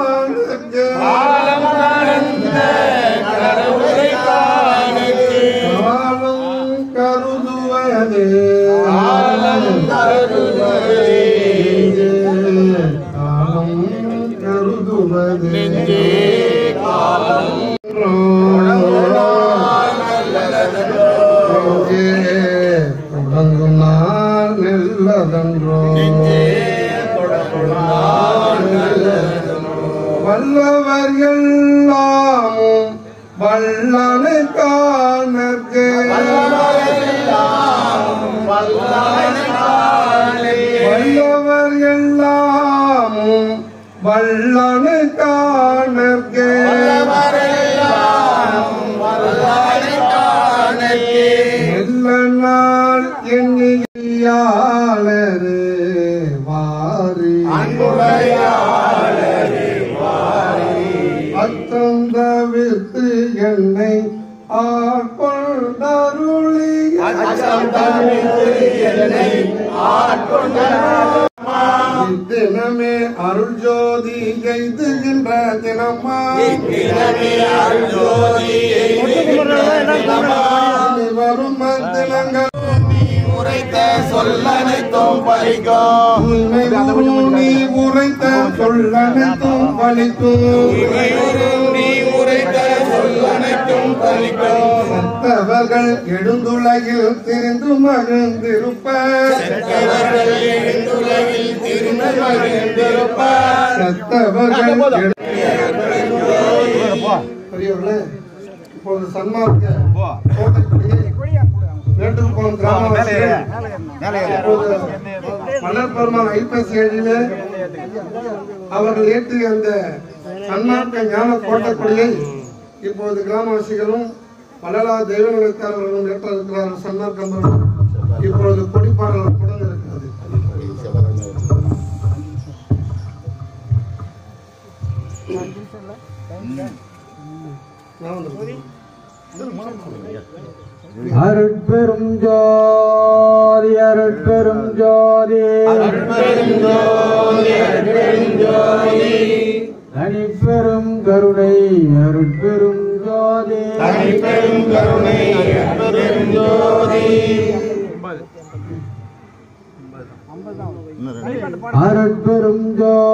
காணுக்கு காலம் கடந்த கடவுளை காணுக்கு காலம் கருதுவதே காலம் கருதுவதே. காலம் கருதுவதே நெஞ்சே காலம் தொடங்கும் நாள் நெல்லதன்றோ வல்லவர் எல்லாமும் வல்லனை காணற்கு வல்லவர் எல்லாமும் வல்லனை காணற்கு மெல்ல நாள் எண்ணியாளரு வாரி அத்தம் தவிர்த்து என்னை ஆட்கொண்டருளி தினமே அருள் ஜோதி எய்துகின்ற தினமா இனி வரும் தினங்கள் உரைத்த சொல்லனைத்தும் பறிக்கும் உண்மை நீ உரைத்த சொல்லனைத்தும் பலிக்கும் நீ உரைத்த சொல்லனைத்தும் பறிக்கும் சத்தவர்கள் எழுந்துலகில் திரிந்து மகிழ்ந்திருப்ப எழுந்துலகில் திரும்ப மகிழ்ந்திருப்பார் சத்தவர்கள் எழு- பெரியவர்களே இப்போது சன்மார்க்க கோட்டைக்குடியே வேட்டுக்குப்பம் கிராமவாசிகள் இப்போது மலர் பெருமாள் ஐப்பசி ஏழிலே அவர்கள் ஏற்றிய அந்த சன்மார்க்க ஞான கோட்டைக்குடியை இப்போது கிராமவாசிகளும் வள்ளலா தெய்வ நிலைக்காரர்களும் ஏற்ற இருக்கிறார்கள் சன்மார்க்கம்பர்களும் இப்பொழுது கொடிப்பாடல் கூட இருக்கிறது நான் வந்துடுறேன். அருட்பெரும் ஜோதி அருட்பெரும் ஜோதி தனிப்பெரும் கருணை அருட்பெரும் ஜோதி பெரும் கருணை பெரும் ஜோதி அருட்பெரும்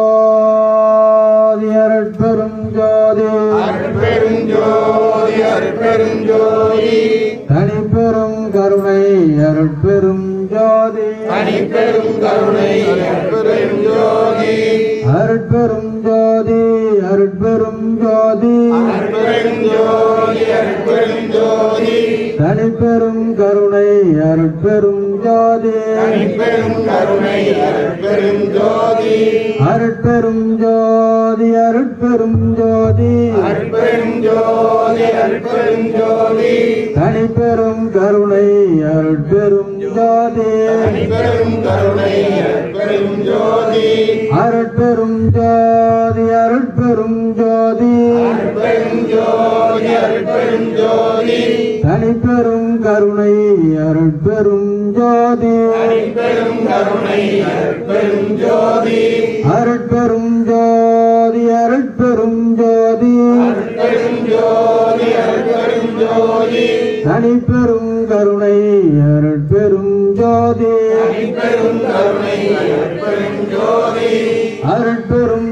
ஜோதி அருட்பெரும் ஜோதி பெரும் ஜோதி அருட்பெரும் ஜோதி தனிப்பெரும் கருணை அருட்பெரும் ஜோதி பெரும் கருணை பெரும் ஜோதி அருட்பெரும் ஜோதி அருட்பெரும் ஜோதி பெரும் ஜோதி அருட்பெரும் ஜோதி தனிப்பெரும் கருணை அருட்பெரும் ஜோதி பெரும் கருணை அருட்பெரும் ஜோதி அருட்பெரும் ஜோதி அருட்பெரும் ஜோதி அருட்பெரும் ஜோதி அருட்பெரும் ஜோதி தனிப்பெரும் கருணை அருட்பெரும் ஜோதி பெரும் கருணை அருட்பெரும் ஜோதி அருட்பெரும் ஜோதி அருட்பெரும் ஜோதி பெரும் ஜோதி அருட்பெரும் ஜோதி தனிப்பெரும் கருணை அருட்பெரும் ஜோதி பெரும் கருணை அருட்பெரும் ஜோதி அருட்பெரும் ஜோதி அருட்பெரும் ஜோதி பெரும் ஜோதி அருட்பெரும் ஜோதி தனிப்பெரும் கருணை அருட்பெரும் ஜோதி பெரும் கருணை அருட்பெரும் ஜோதி அருட்பெரும்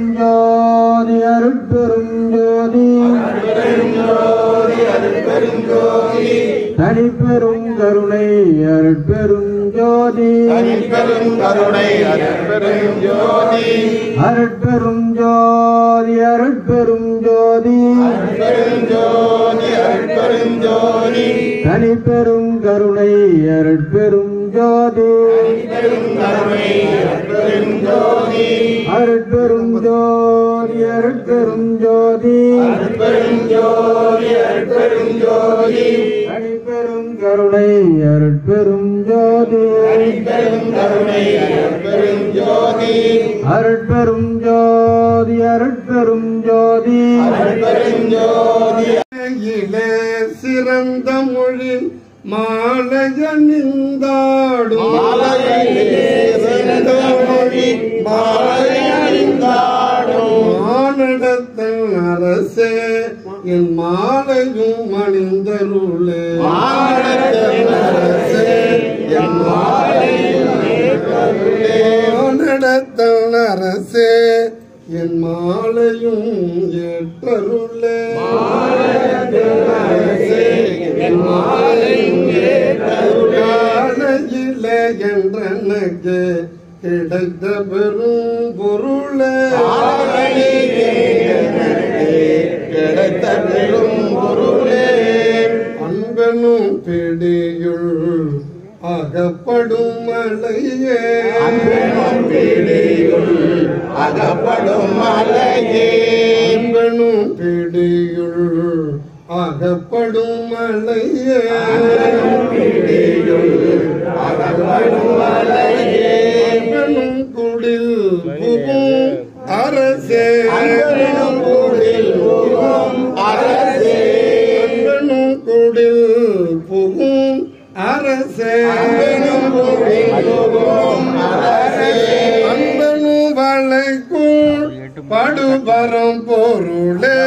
ஜோதி அருட்பெரும் ஜோதி பெரும் ஜோதி அருட்பெரும் ஜோதி தனிப்பெரும் கருணை அருட்பெரும் ஜோதி பெரும் கருணை அருட்பெரும் ஜோதி அருட்பெரும் ஜோதி அருட்பெரும் ஜோதி பெரும் ஜோதி அருட்பெரும் ஜோதி தனிப்பெரும் கருணை அருட்பெரும் ஜோதி பெரும் கருணை அருட்பெரும் ஜோதி அருட்பெரும் ஜோதி அருட்பெரும் ஜோதி பெரும் ஜோதி அருட்பெரும் ஜோதி தனிப்பெரும் கருணை அருட்பெரும் ஜோதி பெரும் கருணை அருட்பெரும் ஜோதி அருட்பெரும் ஜோதி அருட்பெரும் ஜோதி பெரும் ஜோதி இலே சிறந்த மொழி மாலையணிந்தாடும் சிறந்த மொழி மாலை அணிந்தாடும் மானட அரசே என் மாலையும் அணிந்தருளே மாடத்தரசே, என் மாலையும் ஏற்றருளே. நடத்தல் அரசே என் மாலையும் ஏற்றருளே அரசே, என் மாலையும் ஏற்றருளே. காலையில என்றனக்கு கிடைத்த பெரும் பொருளே காலையிலே எனக்கு கிடைத்த பெரும் பொருளே அன்பனும் பிடியுள் அகப்படும் மலையே அன்பெனும் பிடியுள் அகப்படும் மலையே அன்பனும் பிடியுள் அகப்படும் மலையே பிடியுள் அகப்படும் மலையே அன்பனும் குடில் புகும் அரசே அன்பெனும் கூடில் புகும் அரசே அன்பனும் குடில் புகும் அரசே அன்பெனும் கூடில் புகும் அரசே அன்பனும் வளைக்குள் படுபரம் பொருளே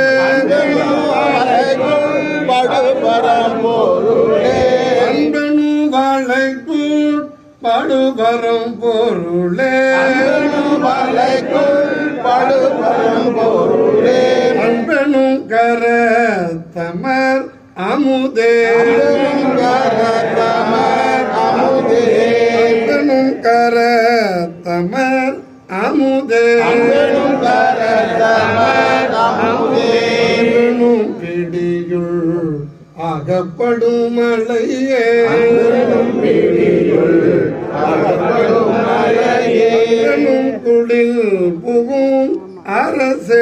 அன்பனும் வளைக்குள் படுபரம் பொருளே அன்பனும் கர தமர் அமுதே அன்பனும் கர தமர் அமுதே அன்பனும் பிடியுள் அகப்படும் மலையே அன்பனும் குடில் புகும் அரசே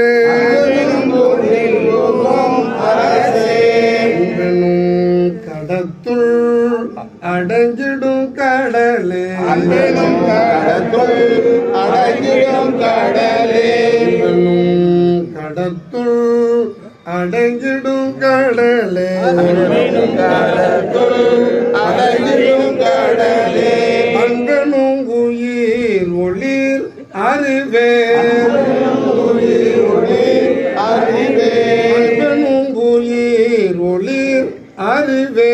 அன்பனும் கடத்துள் அடைஞ்சிடும் கடலே அன்பெனும் கடத்துள் அடங்கிடும் கடலே அன்பனும் கடத்துள் அடைஞ்சிடும் கடலே அன்பெனும் கடத்துள் அடங்கிடும் கடலே அன்பனும் உயிர் ஒளிர் அறிவே அறிவே அன்பனும் உயிர் ஒளிர் அறிவே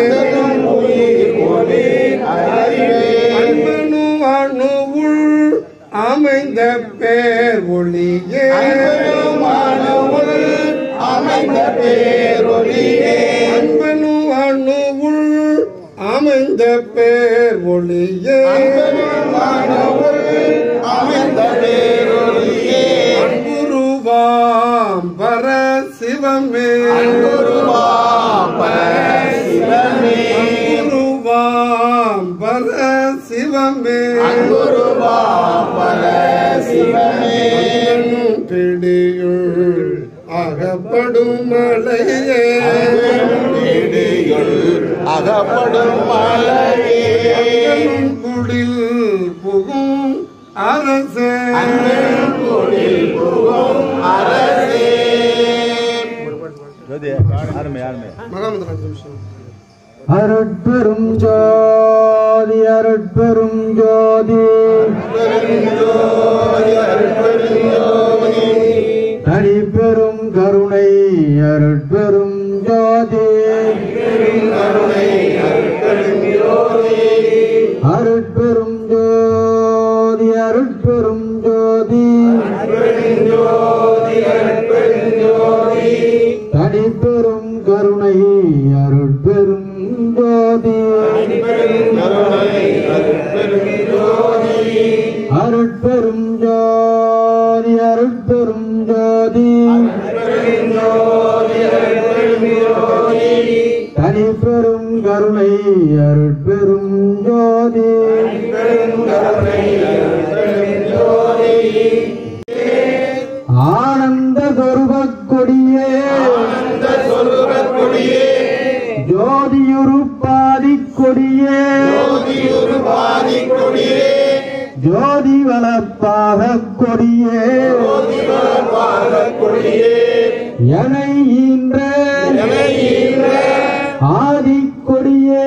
அன்பனும் அணுவுள் அமைந்த பேர் ஒளியே அமைந்த பேரொழியே அன்பனும் அணுவுள் அமைந்த பேர் ஒளியே அமைந்த பேரொழியே அன்புருவாம் பர சிவமே சிவமே அன்புருவாம் பர சிவமே குருவா பல சிவமே அன்பனும் பிடியுள் அகப்படும் மலையே இடியுள் அகப்படும் மலையே அன்பனும் குடில் புகும் அரசே குடில் புகும் அரசே மகாமந்திரம் அஞ்சு நிமிஷம் அருட்பெரும் ஜோதி அருட்பெரும் ஜோதி தனிப்பெரும் கருணை அருட்பெரும் ஜோதி அருட்பெரும் ஜோதி அருட்பெரும் ஜோதி தனிப்பெரும் கருணை அருட்பெரும் ஜோதி அருட்பெரும் ஜோதி அருட்பெரும் ஜோதி தனிப்பெரும் கருணை அருட்பெரும் ஜோதி ஆனந்த சொருபக் கொடியே ஜோதியுருப்பாதி கொடியே ஜோதி வளப்பாக கொடியே எனை ஈன்ற ஆதி கொடியே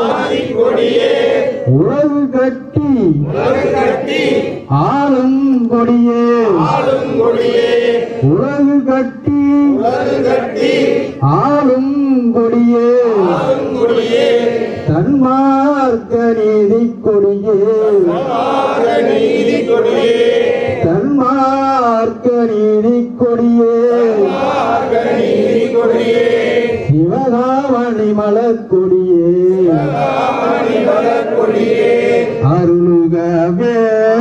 உழவு கட்டி ஆளும் கொடியே உலகு கட்டி உலகு கட்டி ஆளும் கொடியே கொடியே தன்மார்க்க நீதி கொடியே ஆக நீதி கொடியே தன்மார்க்க நீதி கொடியே ஆக நீதி கொடியே சிவகாமணி மலர் கொடியே மணி மலர் கொடியே அருளுகவே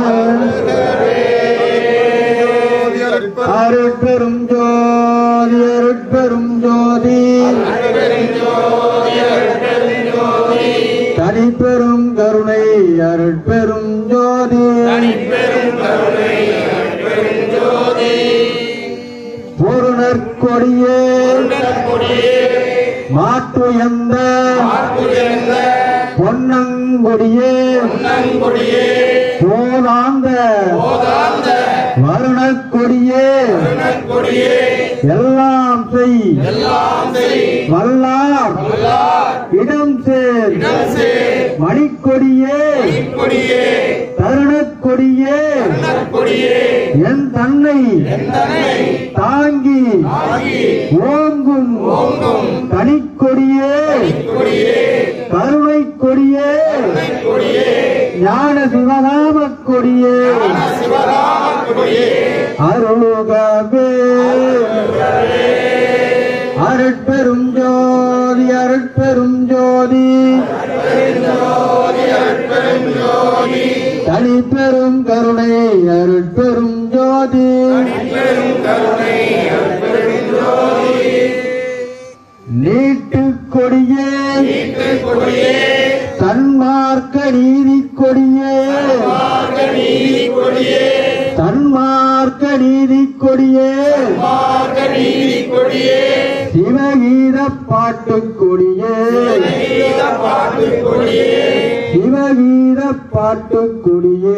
அருட்பெரும் ஜோதி அருட்பெரும் ஜோதி தனிப்பெரும் கருணை அருட்பெரும் ஜோதி பொருணர் கொடியே மாற்று எந்த பொன்னங்கொடியே கொடியே போதாந்த போதாந்த வருணக் கொடியே கொடியே எல்லாம் செய் எல்லாம் செய் வல்லார் இடம் சேர் மணிக்கொடியே கொடியே தருணக் கொடியே கொடியே என் தன்னை தாங்கி ஓங்கும் தனிக்கொடியே கருணை கொடியே ஞான சிவகாம கொடியே அருளுகவே அருட்பெரும் ஜோதி அருட்பெரும் ஜோதி தனிப்பெரும் கருணை அருட்பெரும் ஜோதி நீட்டு கொடியே தன்மார்க்க நீதி கொடியே தன்மார்க்க நீதி கொடியே சிவகீத பாட்டு கொடியே சிவகீத பாட்டு கொடியே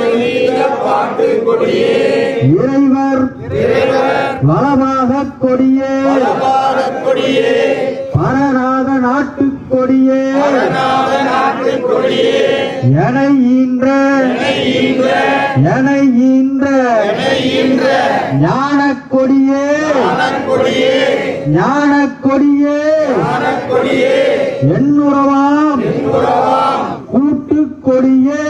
இறைவர் வளமாக கொடியே பரநாத நாட்டு கொடியே எனை ஈன்ற எனை ஈன்ற ஞான கொடியே ஞான கொடியே எண்ணுறவாம் கூட்டு கொடியே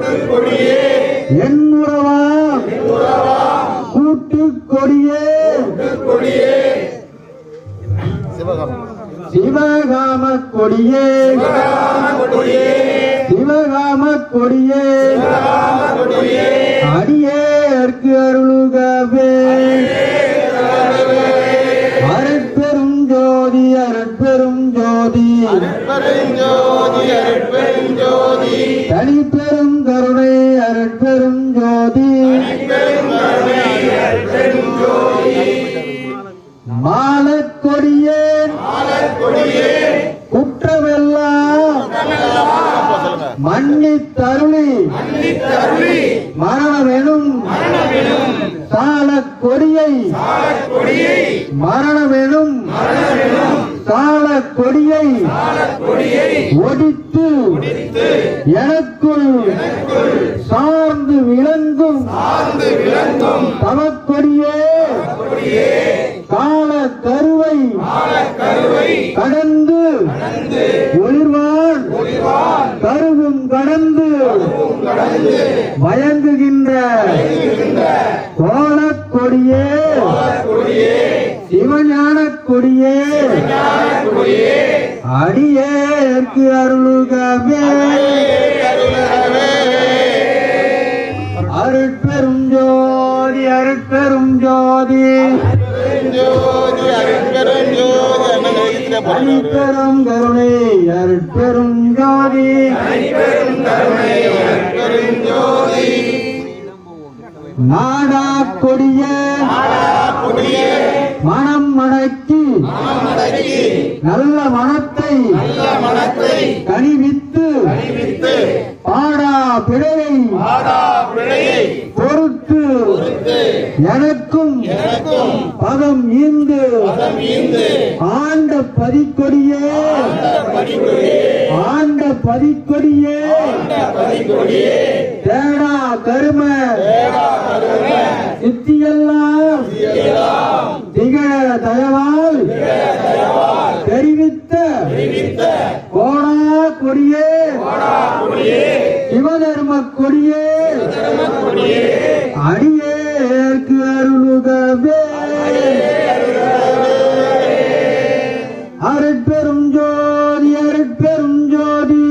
எண்ணுறவாம் கூட்டு கொடியே சிவகாம கொடியே சிவகாம கொடியே அடியேற்கு அருளுகவே அருட்பெரும் ஜோதி அருட்பெரும் ஜோதி பெருஞ்சோதி அருட்பெருஞ்சோதி தனிப்பெரும் கருணை அருட்பெரும் ஜோதி மாலக் கொடியே குற்றமெல்லாம் மன்னித் தருளி மரணமெனும் சாலக் கொடியை மரணமெனும் சாலக் கொடியை ஒடித்து எனக்குள் சார்ந்து விளங்கும் தவக்கொடியே கால கருவை கடந்து ஒளிர்வான் கருவும் கடந்து வயங்குகின்ற கோலக் கொடியே சிவஞானக் கொடியே அடியேற்கு அருளுகவே அருட்பெரும் ஜோதி அருட்பெரும் ஜோதி ஜோதி அருட்பெருஞ்சோதி அண்ணன் எழுதிட்டே போறாரு அருட்பெரும் கருணை அருட்பெரும் ஜோதி நாடா கொடியே மனம் மடக்கி நல்ல மனத்தை கனிவித்து பாடா பிழையை பொறுத்து எனக்கும் பதம் ஈந்து ஆண்ட பதிக்கொடியே ஆண்ட பதிக்கொடியே தேடா கரும சித்தியெல்லாம் தயவால் தெரிவித்த கோடா கொடியே சிவதர்ம கொடியே அடியேற்கு அருளுகவே அருட்பெரும் ஜோதி அருட்பெரும் ஜோதி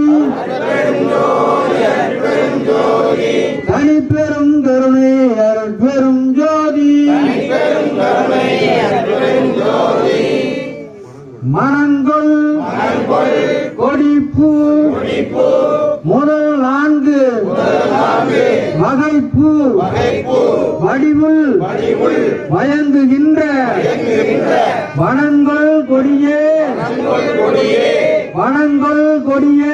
தனிப்பெரும் கருணை அருட்பெரும் ஜோதி மணங்கொள் கொடிப்பூ முதல் நான்கு வகைப்பூ வடிவுள் வயங்குகின்ற வனங்கொள் கொடியே வனங்கொள் கொடியே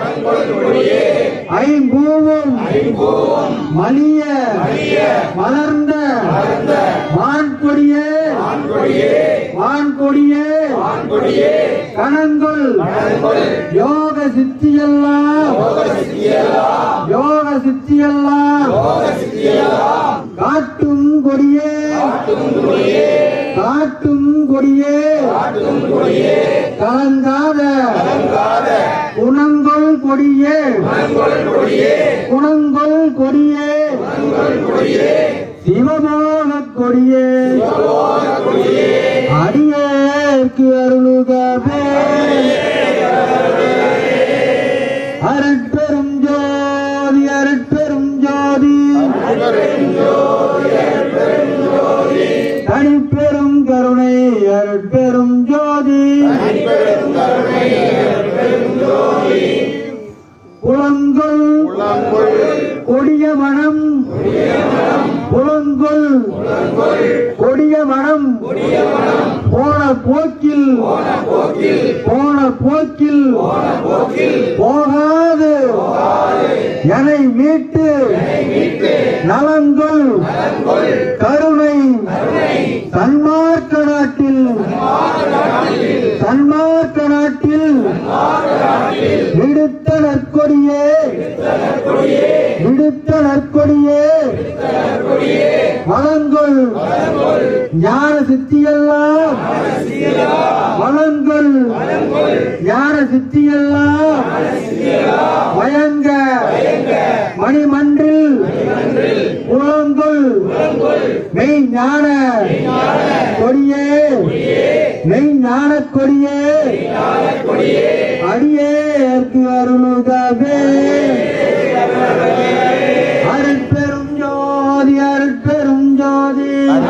ஐம்பூவும் மலிய மலர்ந்த வான்கொடியே வான்கொடியே கணங்கொள் யோக சித்தியெல்லாம் யோக சித்தியெல்லாம் காட்டும் கொடியே காட்டும் கொடியே கலங்காத குணங்கொள் கொடியே குணங்கொள் கொடியே சிவமோக கொடியே அடியேற்கு அருளுகவே அருட்பெரும் ஜோதி அருட்பெரும் ஜோதி தனிப்பெரும் கருணை அருட்பெரும் ஜோதி புலங்கொள் கொடிய மனம் புலங்கொள் கொடிய மனம் போன போக்கில் போன போக்கில் போகாது என்னை மீட்டு நலங்கொள் கருணை சன்மார்க்க நாட்டில் சன்மார்க்க நாட்டில் விடுத்த நற்கொடியே விடுத்த நற்கொடியே வளங்கொள் ஞான சித்தியெல்லாம் வளங்கொள் ஞான சித்தியெல்லாம் வயங்க மணிமன்றில் புலங்கொள் மெய் ஞான கொடியே மெய் ஞான கொடியே அடியேற்கு அருளுகவே அருட்பெரும் ஜோதி அருட்பெரும் ஜோதி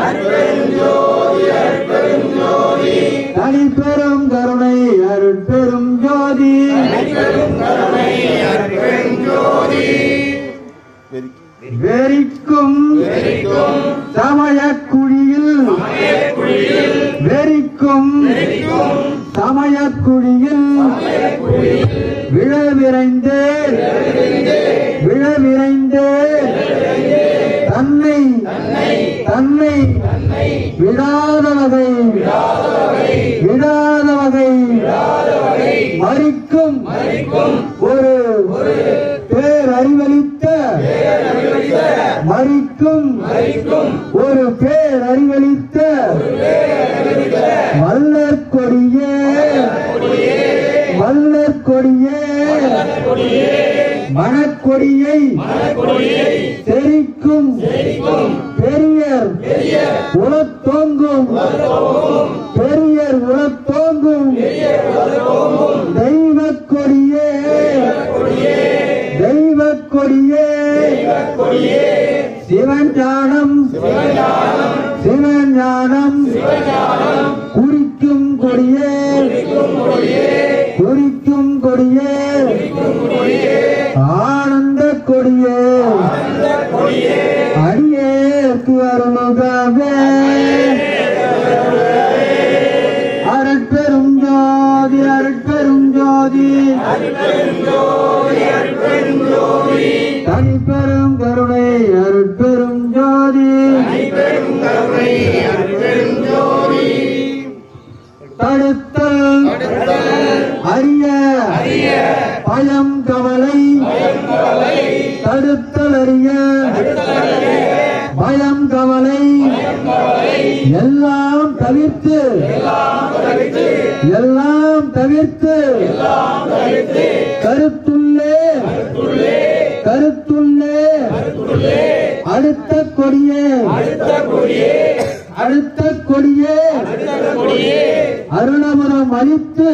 தனிப்பெரும் கருணை அருட்பெரும் ஜோதி வெறிக்கும் சமய குழியில் வெறிக்கும் சமய குழியில் விழவிரைந்து விழவிரைந்து தன்னை தன்னை விடாத வகை விடாத வகை மறிக்கும் ஒரு பேரறிவளித்த மறிக்கும் ஒரு பேரறிவளித்த மல்லர் கொடியே மல்லர் கொடியே மணக்கொடியை தெரிக்கும் பெரியர் உளத்தோங்கும் பெரியர் உளத்தோங்கும் தெய்வ கொடியே தெய்வ கொடியே சிவன் ஞானம் சிவன் ஞானம் குறிக்கும் கொடியே குறிக்கும் கொடியே ஆனந்த கொடியே அடியேற்கு அருளுகவே அருட்பெரும் ஜோதி அருட்பெரும் ஜோதி தனிப்பெரும் கருணை அருட்பெரும் ஜோதி தடுத்தல் அரிய பயம் கவலை தடுத்தல் அறிய பயம் கவலை எல்லாம் தவிர்த்து எல்லாம் தவிர்த்து கருத்துள்ளே கருத்துள்ளே அடுத்த கொடியே அடுத்த கொடியே அருளமுதம் அளித்து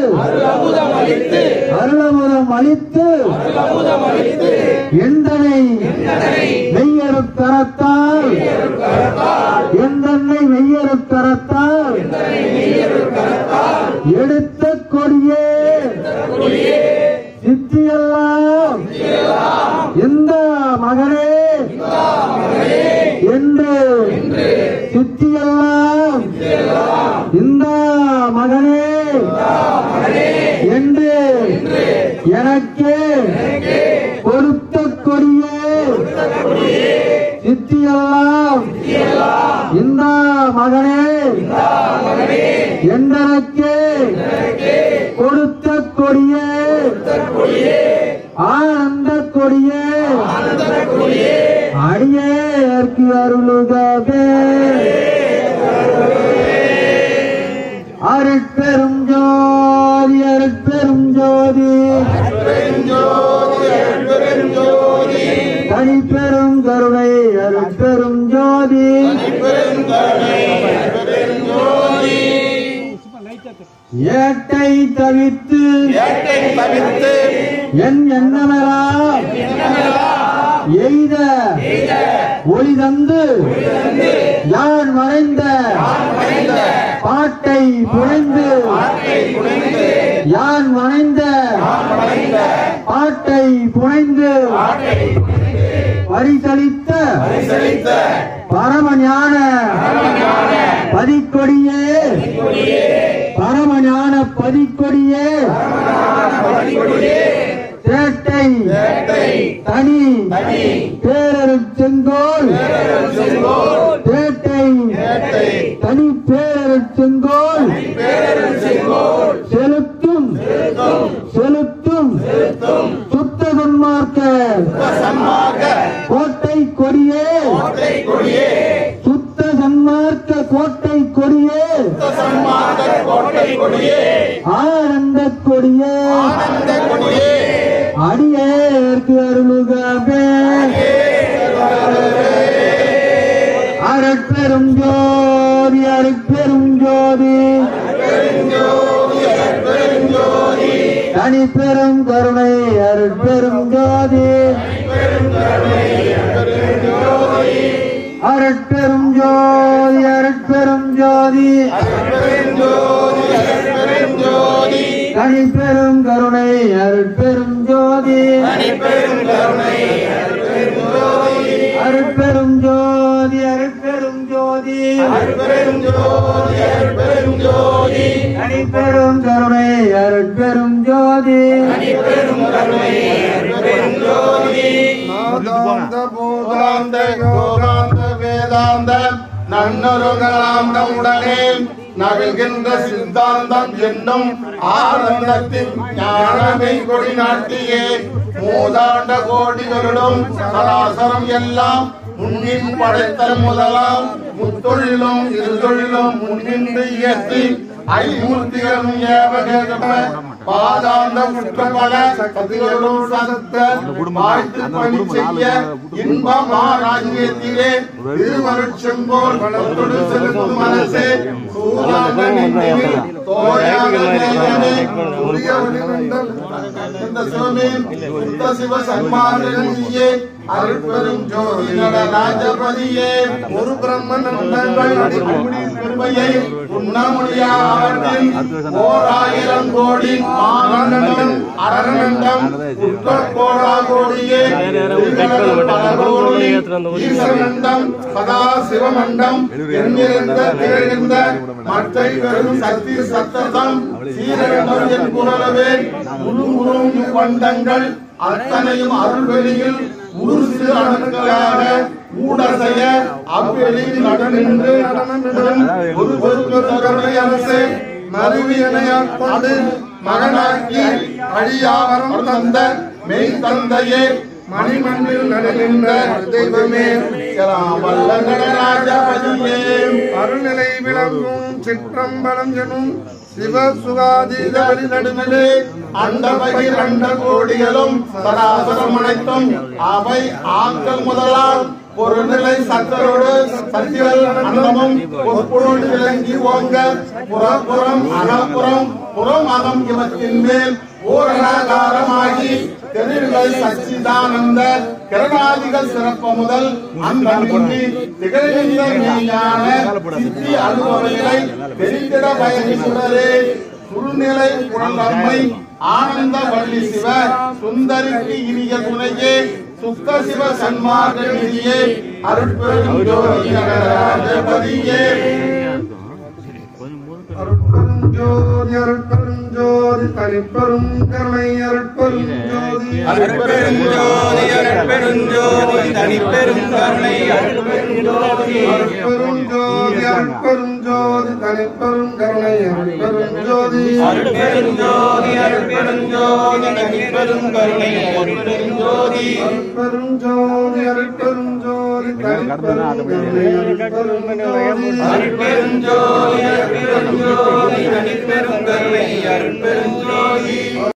அருளமுதம் அளித்து எந்தனை மெய்யரு கரத்தால் எந்தனை மெய்யரு கரத்தால் எடுத்த கொடியே சித்தியெல்லாம் இந்த மகனே என்று சித்தியெல்லாம் இந்த மகனே என்று எனக்கே கொடுத்த கொடியே சித்தியெல்லாம் இந்த மகனே என்றனக்கே கொடுத்த கொடியே ஆனந்த கொடியே அடியேற்கு அருளுகவே அருட்பெரும் ஜோதி அருட்பெரும் ஜோதி தனிப்பெரும் கருணை அருட்பெரும் ஜோதி ஏட்டை தவித்து என் எண்ணமெல்லாம் எய்த ஒளி தந்து யான் மறைந்த பாட்டை புனைந்து யான் மறைந்த பாட்டை புனைந்து பரிசளித்த பரமஞான பதிக்கொடியே பரமஞான பதிக்கொடியே சேட்டை தனி பேரருட் செங்கோல் சேட்டை தனி பேரருட் செங்கோல் செலுத்தும் செலுத்தும் சுத்த துன்மார்க்க கோட்டை கொடியே சுத்த சன்மார்க்க கோட்டை கொடியே ஆனந்த கொடியே அடியேற்கு அருளுகவே அரட்பெரும் ஜோதி அருட்பெரும் ஜோதி தனிப்பெரும் கருணை அருட்பெரும் ஜோதி அரட்பெரும் ஜோதி அருட்பெரும் ஜோதி தனிப்பெரும் கருணை அருட்பெரும் ஜோதி அருட்பெரும் ஜோதி அருட்பெரும் ஜோதி தனிப்பெரும் கருணை அருட்பெரும் ஜோதி நாதாந்த கோதாந்த போதாந்த கோதாந்த வேதாந்த நன்னொருகளாந்த உடனே நவிழ்கின்ற சித்தாந்தம் என்னும் ஆனந்தத்தின் ஞானமை கொடி நாட்டியே மூதாண்ட கோடிகளுடன் சராசரம் எல்லாம் முன்னின் படைத்தல் முதலாம் முத்தொழிலும் இருதொழிலும் முன்னின்று இயற்றி ஐமூர்த்திகளும் ஏவகேதம பாதாந்த குற்றபல சக்திகளும் சதத்த வாழ்த்து பணி செய்ய இன்பமா ராஜ்யத்திலே திருவருட்செம்போல் பலத்தொடு செலுத்தும் மனசே சூதாந்த நெஞ்சினில் தோயாக நேயனே உரிய ஒளிவந்தல் இந்த சிவமே சுத்த சிவ சன்மார்கனியே அருட்பெரும் ஜோதி நட ராஜபதியே ஒரு பிரம்மன் நந்தங்கள் அடிக்குடி பெருமையை உண்ணமுடியாவற்றில் ஓர் ஆயிரம் கோடி ஆனந்தம் அரணண்டம் உட்கட் கோடா கோடியே திகழல் பல கோடி ஈசனண்டம் சதா சிவமண்டம் எண்ணிருந்த திகழ்ந்த மற்றை பெரும் சக்தி சத்ததம் சீரகம் என் குரலவே முழுமுறும் வண்டங்கள் அத்தனையும் அருள்வெளியில் ஒரு சிறு அணுக்களாக ஊடசைய அவ்வெளியில் நடனின்று நடனமிடும் ஒரு பொறுப்பு கருணை அரசே மருவியனையாடு மகனாக்கி அழியாவரம் தந்த மெய் தந்தையே மணிமண்ணில் நடுகின்ற தெய்வமே எல்லாம் வல்ல நடராஜபதியே அருள்நிலை விளங்கும் சிற்றம்பலம் எனும் சிவ சுகாதீத இதழி நடுநிலே அண்டபகிர் அண்ட கோடிகளும் சராசரம் அனைத்தும் அவை ஆக்கல் முதலாம் பொருள்நிலை சத்தரோடு சத்தியல் அண்டமும் பொற்பொருள் விளங்கி ஓங்க புறப்புறம் அகப்புறம் புறம் அகம் இவற்றின் மேல் பூரணாகாரமாகி தெருநிலை சச்சிதானந்த கிரணாதிகள் சிறப்பு முதல் அந்த மின்னி திகழ்கின்ற மெய்ஞான சித்தி அனுபவங்களை தெரிந்திட பயணி சுடரே சுருநிலை குழந்தம்மை ஆனந்த வள்ளி சிவ சுந்தரிக்கு இனிய துணையே சுத்த சிவ சன்மார்க்க நிதியே அருட்பெரும் ஜோதி நடராஜபதியே அருட்பெரும் ஜோதி அருட்பெரும் ஜோதி தனிப்பெரும் கருணை அருட்பெரும் ஜோதி அருட்பெரும் ஜோதி அருட்பெரும் ஜோதி தனிப்பெரும் கருணை அருட்பெரும் ஜோதி அருட்பெரும் ஜோதி அருட்பெரும் ஜோதி தனிப்பெரும் கருணை அருட்பெரும் ஜோதி அருட்பெரும் ஜோதி அருட்பெரும் ஜோதி தனிப்பெரும் கருணை அருட்பெரும் ஜோதி அருட்பெரும் ஜோதி அருட்பெரும் ஜோதி தனிப்பெரும் கருணை அருட்பெரும் ஜோதி அருட்பெரும் ஜோதி அருட்பெரும் ஜோதி தனிப்பெரும் கருணை அருட்பெரும் ஜோதி